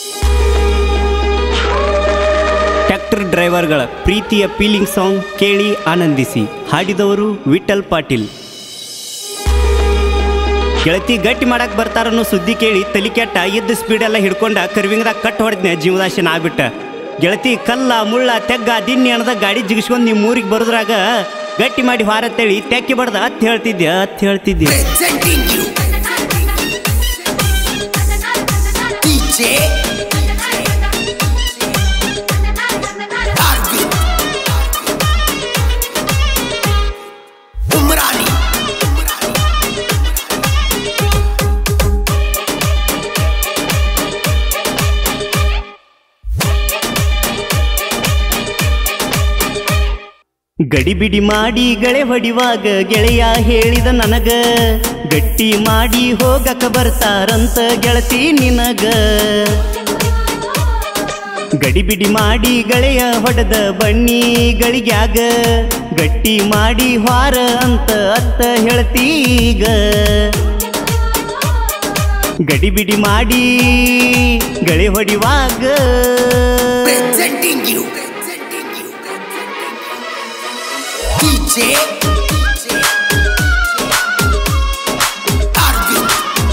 tractor ಡ್ರೈವರ್ಗಳ ಪ್ರೀತಿಯ feeling song ಕೇಳಿ ಆನಂದಿಸಿ ಹಾಡಿದವರು ವಿಠಲ್ ಪಾಟೀಲ್ ಗೆಳತಿ ಗಟ್ಟಿ ಮಾಡಕ್ ಬರ್ತಾರನ್ನೋ ಸುದ್ದಿ ಕೇಳಿ ತಲಿ ಕೆಟ್ಟ ಇದ್ದ ಸ್ಪೀಡ್ ಎಲ್ಲ ಹಿಡ್ಕೊಂಡ ಕರ್ವಿಂಗ್ದಾಗ ಕಟ್ ಹೊಡೆದ್ನೆ ಜೀವದಾಶನ ಆಗ್ಬಿಟ್ಟ ಗೆಳತಿ ಕಲ್ಲ ಮುಳ್ಳ ತೆಗ್ಗ ದಿನ್ನಿ ಅಣದ ಗಾಡಿ ಜಿಗಿಸ್ಕೊಂಡು ನಿಮ್ಮ ಊರಿಗೆ ಬರೋದ್ರಾಗ ಗಟ್ಟಿ ಮಾಡಿ ಹಾರತ್ತೇಳಿ ತೆಕ್ಕಿ ಬಡ್ದ ಅತ್ ಹೇಳ್ತಿದ್ದೆ ಅತ್ ಹೇಳ್ತಿದ್ದೆ presenting you DJ Arvind Umrani ಗಡಿಬಿಡಿ ಮಾಡಿ ಗಳೆ ಹೊಡಿವಾಗ ಗೆಳೆಯ ಹೇಳಿದ ನನಗ ಗಟ್ಟಿ ಮಾಡಿ ಹೋಗಕ ಬರ್ತಾರಂತ ಗೆಳತಿ ನಿನಗ ಗಡಿಬಿಡಿ ಮಾಡಿ ಗೆಳೆಯ ಹೊಡೆದ ಬಣ್ಣಿಗಳಿಗ್ಯಾಗ ಗಟ್ಟಿ ಮಾಡಿ ಹಾರ ಅಂತ ಅತ್ತ ಹೇಳ್ತೀಗ ಗಡಿಬಿಡಿ ಮಾಡಿ ಗಳೆ ಹೊಡಿವಾಗ presenting you DJ Arvind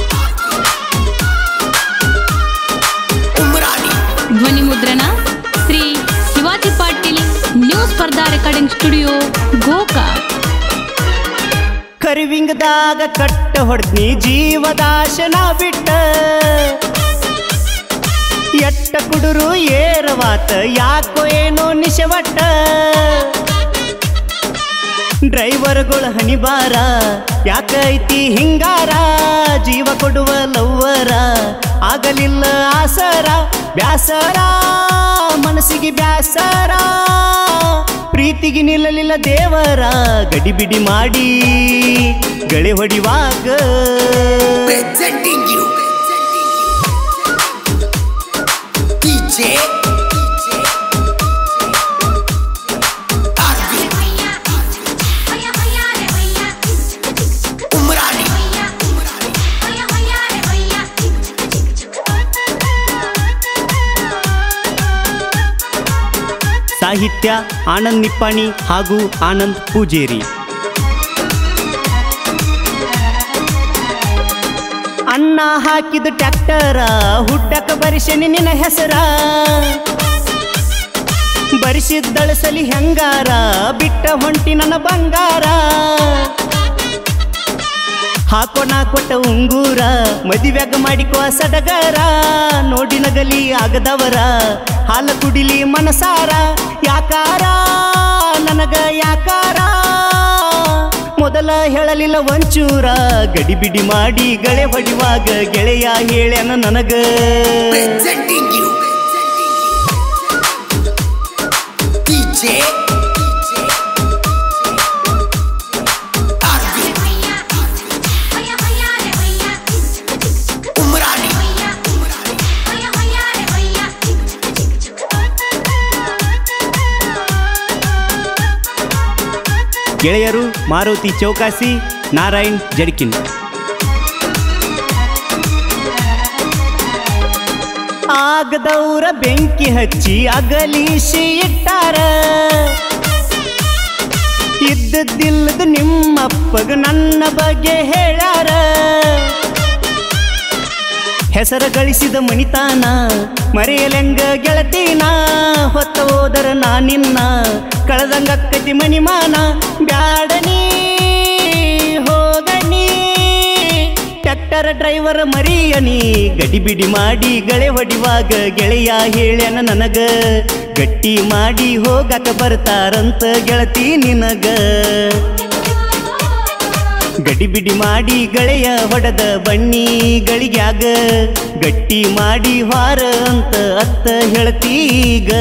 Umrani ಧ್ವನಿ ಮುದ್ರಣ ಶ್ರೀ ಶಿವಾಜಿ ಪಾಟೀಲ್ ನ್ಯೂ ಸ್ಪರ್ಧಾ ರೆಕಾರ್ಡಿಂಗ್ ಸ್ಟುಡಿಯೋ ಗೋಕಾಕ್ ಕರಿವಿಂಗದಾಗ ಕಟ್ಟ ಹೊಡ್ದ್ನಿ ಜೀವದಾಶನ ಬಿಟ್ಟ ಎಟ್ಟ ಕುಡುರು ಏರವಾತ ಯಾಕೋ ಏನೋ ನಿಶವಟ್ಟ ಡ್ರೈವರ್ಗಳ ಹಣಿಬಾರ ಯಾಕೈತಿ ಹಿಂಗಾರ ಜೀವ ಕೊಡುವ ಲವ್ವರ ಆಗಲಿಲ್ಲ ಆಸರ ಬ್ಯಾಸರ ಮನಸ್ಸಿಗೆ ಬ್ಯಾಸರ ಪ್ರೀತಿಗೆ ನಿಲ್ಲಲಿಲ್ಲ ದೇವರ ಗಡಿಬಿಡಿ ಮಾಡಿ ಗಳೆ ಹೊಡಿವಾಗ presenting you DJ Arvind Umrani ಸಾಹಿತ್ಯ ಆನಂದ್ ನಿಪ್ಪಾಣಿ ಹಾಗೂ ಆನಂದ್ ಪೂಜೇರಿ ಅನ್ನ ಹಾಕಿದ ಟ್ರ್ಯಾಕ್ಟರ ಹುಟ್ಟಕ ಬರಿಸೆನಿ ನಿನ್ನ ಹೆಸರ ಬರಿಸಿದ್ದಳಸಲಿ ಹೆಂಗಾರ ಬಿಟ್ಟ ಹೊಂಟಿ ನನ್ನ ಬಂಗಾರ ಹಾಕೋಣ ಕೊಟ್ಟ ಉಂಗೂರ ಮದಿವ್ಯಾಗ ಮಾಡಿಕೋ ಸಡಗರ ನೋಡಿ ನಗಲಿ ಆಗದವರ ಹಾಲ ಕುಡಿಲಿ ಮನಸಾರ ಯಾಕಾರ ನನಗ ಯಾಕಾರ ಮೊದಲ ಹೇಳಲಿಲ್ಲ ಒಂಚೂರ ಗಡಿಬಿಡಿ ಮಾಡಿ ಗಳೆ ಹೊಡಿವಾಗ ಗೆಳೆಯ ಹೇಳ್ಯಾನ ನನಗ presenting you DJ Arvind Umrani ಗೆಳೆಯರು ಮಾರುತಿ ಚೌಕಾಸಿ ನಾರಾಯಣ್ ಜಡ್ಕಿನ್ ಆಗದವ್ರ ಬೆಂಕಿ ಹಚ್ಚಿ ಅಗಲಿಸಿ ಇಟ್ಟಾರ ಇದ್ದದ್ದಿಲ್ಲದ ನಿಮ್ಮಪ್ಪಗ ನನ್ನ ಬಗ್ಗೆ ಹೇಳ್ಯಾರ ಹೆಸರ ಗಳಿಸಿದ ಮಣಿತಾನ ಮರೆಯಲೆಂಗ ಗೆಳತೀನ ಹೊತ್ತ ಹೋದರ ನಾ ನಿನ್ನ ಕಳೆದಂಗಕ್ಕತಿ ಮಣಿಮಾನ ಬ್ಯಾಡನಿ ಹೋಗನಿ ಟ್ರ್ಯಾಕ್ಟರ್ ಡ್ರೈವರ್ ಮರಿಯನಿ ಗಡಿಬಿಡಿ ಮಾಡಿ ಗಳೆ ಹೊಡಿವಾಗ ಗೆಳೆಯ ಹೇಳ್ಯಾನ ನನಗ ಗಟ್ಟಿ ಮಾಡಿ ಹೋಗಕ ಬರ್ತಾರಂತ ಗೆಳತಿ ನಿನಗ ಗಡಿಬಿಡಿ ಮಾಡಿ ಗಳೆಯ ಹೊಡೆದ ಬಣ್ಣಿಗಳಿಗ್ಯಾಗ ಗಟ್ಟಿ ಮಾಡಿ ಹಾರ ಅಂತ ಅತ್ತ ಹೇಳ್ತೀಗ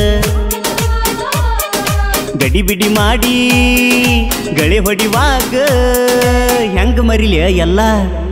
ಗಡಿಬಿಡಿ ಮಾಡಿ ಗಳೆ ಹೊಡಿವಾಗ ಹೆಂಗ ಮರಿಲಿ ಎಲ್ಲ